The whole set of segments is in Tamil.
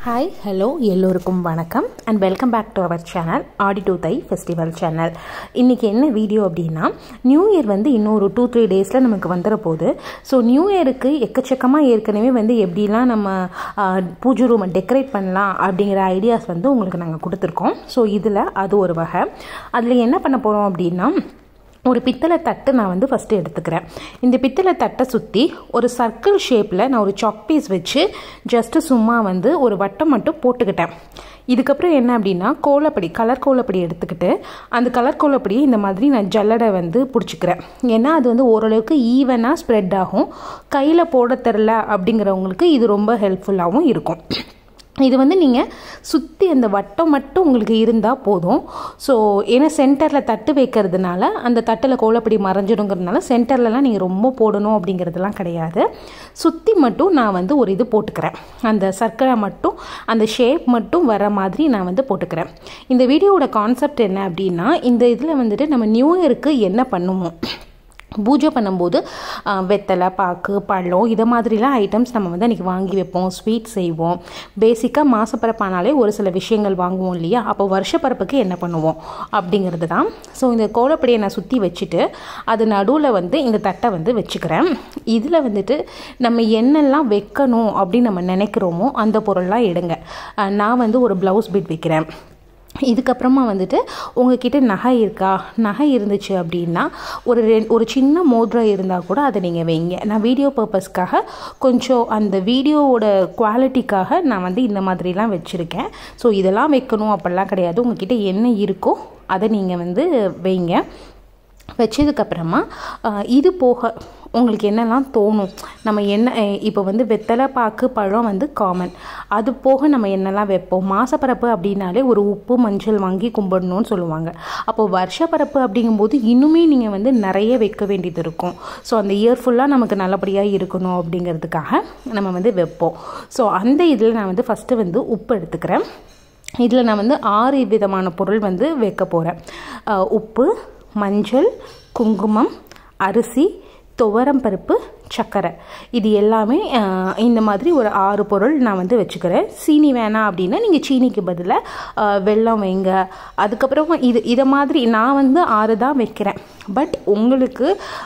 ஹாய் ஹலோ எல்லோருக்கும் வணக்கம் and welcome back to our channel Aadi to Thai festival channel இன்றைக்கி என்ன வீடியோ அப்படின்னா நியூ இயர் வந்து இன்னும் ஒரு டூ த்ரீ டேஸில் நமக்கு வந்துட போகுது ஸோ நியூ இயருக்கு எக்கச்சக்கமாக ஏற்கனவே வந்து எப்படிலாம் நம்ம ஆ, பூஜை ரூமை டெக்கரேட் பண்ணலாம் அப்படிங்கிற ஐடியாஸ் வந்து உங்களுக்கு நாங்கள் கொடுத்துருக்கோம் ஸோ இதில் அது ஒரு வகை அதில் என்ன பண்ண போகிறோம் அப்படின்னா ஒரு பித்தளை தட்டு நான் வந்து ஃபஸ்ட்டு எடுத்துக்கிறேன் இந்த பித்தளை தட்டை சுற்றி ஒரு சர்க்கிள் ஷேப்பில் நான் ஒரு சாக் பீஸ் வச்சு ஜஸ்ட்டு சும்மா வந்து ஒரு வட்டம் மட்டும் போட்டுக்கிட்டேன் இதுக்கப்புறம் என்ன அப்படின்னா கோலப்படி கலர் கோலப்படி எடுத்துக்கிட்டு அந்த கலர் கோலப்படியை இந்த மாதிரி நான் ஜல்லடை வந்து பிடிச்சிக்கிறேன் ஏன்னா அது வந்து ஓரளவுக்கு ஈவனாக ஸ்ப்ரெட் ஆகும் கையில் போட தெரில அப்படிங்கிறவங்களுக்கு இது ரொம்ப ஹெல்ப்ஃபுல்லாகவும் இருக்கும் இது வந்து நீங்கள் சுற்றி அந்த வட்டம் மட்டும் உங்களுக்கு இருந்தால் போதும் ஸோ ஏன்னா சென்டரில் தட்டு வைக்கிறதுனால அந்த தட்டில் கோலப்படி மறைஞ்சிடுங்கிறதுனால சென்டர்லலாம் நீங்கள் ரொம்ப போடணும் அப்படிங்கிறதுலாம் கிடையாது சுற்றி மட்டும் நான் வந்து ஒரு இது போட்டுக்கிறேன் அந்த சர்க்கிளை மட்டும் அந்த ஷேப் மட்டும் வர மாதிரி நான் வந்து போட்டுக்கிறேன் இந்த வீடியோவோட கான்செப்ட் என்ன அப்படின்னா இந்த இதில் வந்துட்டு நம்ம நியூ இயருக்கு என்ன பண்ணுவோம் பூஜை பண்ணும்போது ஆ, வெத்தலை பாக்கு பழம் இதை மாதிரிலாம் ஐட்டம்ஸ் நம்ம வந்து அன்றைக்கி வாங்கி வைப்போம் ஸ்வீட் செய்வோம் பேசிக்காக மாசப்பரப்பானாலே ஒரு சில விஷயங்கள் வாங்குவோம் இல்லையா அப்போ வருஷப்பரப்புக்கு என்ன பண்ணுவோம் அப்படிங்கிறது தான் ஸோ இந்த கோலப்படியை நான் சுற்றி வச்சுட்டு அது நடுவில் வந்து இந்த தட்டை வந்து வச்சுக்கிறேன் இதில் வந்துட்டு நம்ம என்னெல்லாம் வைக்கணும் அப்படின்னு நம்ம நினைக்கிறோமோ அந்த பொருள்லாம் எடுங்க ஆ, நான் வந்து ஒரு ப்ளவுஸ் பிட் வைக்கிறேன் இதுக்கப்புறமா வந்துட்டு உங்ககிட்ட நகை இருக்கா நகை இருந்துச்சு அப்படின்னா ஒரு ரெ ஒரு சின்ன மோதிரம் இருந்தால் கூட அதை நீங்கள் வைங்க நான் வீடியோ பர்பஸ்க்காக கொஞ்சம் அந்த வீடியோவோட குவாலிட்டிக்காக நான் வந்து இந்த மாதிரிலாம் வச்சுருக்கேன் ஸோ இதெல்லாம் வைக்கணும் அப்படிலாம் கிடையாது உங்ககிட்ட என்ன இருக்கோ அதை நீங்கள் வந்து வைங்க வச்சதுக்கப்புறமா ஆஹ், இது போக உங்களுக்கு என்னெல்லாம் தோணும் நம்ம என்ன அஹ், இப்போ வந்து வெத்தலை பாக்கு பழம் வந்து காமன் அது போக நம்ம என்னெல்லாம் வைப்போம் மாசப்பரப்பு அப்படின்னாலே ஒரு உப்பு மஞ்சள் வாங்கி கும்பிடணும்னு சொல்லுவாங்க அப்போ வருஷப்பரப்பு அப்படிங்கும்போது இன்னுமே நீங்கள் வந்து நிறைய வைக்க வேண்டியது இருக்கும் ஸோ அந்த இயர் ஃபுல்லாக நமக்கு நல்லபடியாக இருக்கணும் அப்படிங்கிறதுக்காக நம்ம வந்து வைப்போம் ஸோ அந்த இதில் நான் வந்து ஃபஸ்ட்டு வந்து உப்பு எடுத்துக்கிறேன் இதில் நான் வந்து ஆறு விதமான பொருள் வந்து வைக்க போகிறேன் உப்பு மஞ்சள் குங்குமம் அரிசி துவரம் பருப்பு சர்க்கரை இது எல்லாமே அஹ், இந்த மாதிரி ஒரு ஆறு பொருள் நான் வந்து வச்சுக்கிறேன் சீனி வேணாம் அப்படின்னா நீங்கள் சீனிக்கு பதிலாக வெல்லம் வைங்க அதுக்கப்புறமா இது இதை மாதிரி நான் வந்து ஆறு தான் வைக்கிறேன் பட் உங்களுக்கு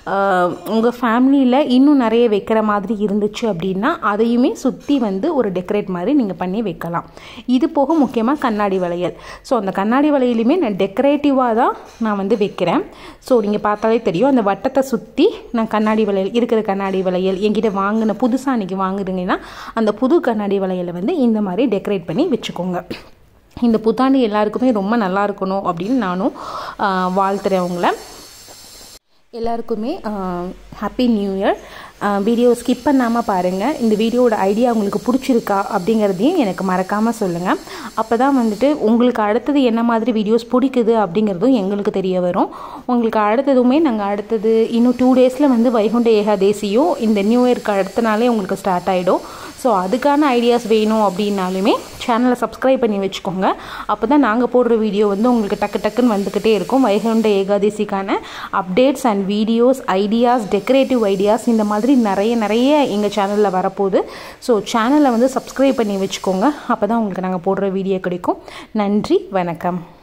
உங்கள் ஃபேமிலியில் இன்னும் நிறைய வைக்கிற மாதிரி இருந்துச்சு அப்படின்னா அதையுமே சுற்றி வந்து ஒரு டெக்கரேட் மாதிரி நீங்கள் பண்ணி வைக்கலாம் இது போக முக்கியமாக கண்ணாடி வளையல் ஸோ அந்த கண்ணாடி வளையலுமே நான் டெக்கரேட்டிவாக தான் நான் வந்து வைக்கிறேன் ஸோ நீங்கள் பார்த்தாலே தெரியும் அந்த வட்டத்தை சுற்றி நான் கண்ணாடி வளையல் இருக்கிற கண்ணாடி வளையல் என்கிட்ட வாங்கின புதுசாக அன்றைக்கி வாங்குறீங்கன்னா அந்த புது கண்ணாடி வளையலை வந்து இந்த மாதிரி டெக்கரேட் பண்ணி வச்சுக்கோங்க இந்த புத்தாண்டு எல்லாருக்குமே ரொம்ப நல்லா இருக்கணும் அப்படின்னு நானும் ஆஹ், வாழ்த்துறேன் உங்களை எல்லாருக்குமே happy new year video skip பண்ணாமல் பாருங்கள் இந்த வீடியோவோட ஐடியா உங்களுக்கு பிடிச்சிருக்கா அப்படிங்கிறதையும் எனக்கு மறக்காமல் சொல்லுங்கள் அப்போ தான் வந்துட்டு உங்களுக்கு அடுத்தது என்ன மாதிரி வீடியோஸ் பிடிக்குது அப்படிங்கிறதும் எங்களுக்கு தெரிய வரும் உங்களுக்கு அடுத்ததுமே நாங்கள் அடுத்தது இன்னும் டூ டேஸில் வந்து வைகுண்ட ஏகாதேசியும் இந்த நியூ இயர்க்கு அடுத்த நாளே உங்களுக்கு ஸ்டார்ட் ஆகிடும் ஸோ அதுக்கான ஐடியாஸ் வேணும் அப்படின்னாலுமே சேனலை சப்ஸ்கிரைப் பண்ணி வச்சுக்கோங்க அப்போ தான் நாங்கள் போடுற வீடியோ வந்து உங்களுக்கு டக்கு டக்குன்னு வந்துக்கிட்டே இருக்கும் வைகுண்ட ஏகாதசிக்கான updates and videos ideas decorative ideas இந்த மாதிரி நிறைய நிறைய எங்கள் சேனலில் வரப்போகுது ஸோ சேனலை வந்து சப்ஸ்கிரைப் பண்ணி வச்சுக்கோங்க அப்போ தான் உங்களுக்கு நாங்கள் போடுற வீடியோ கிடைக்கும் நன்றி வணக்கம்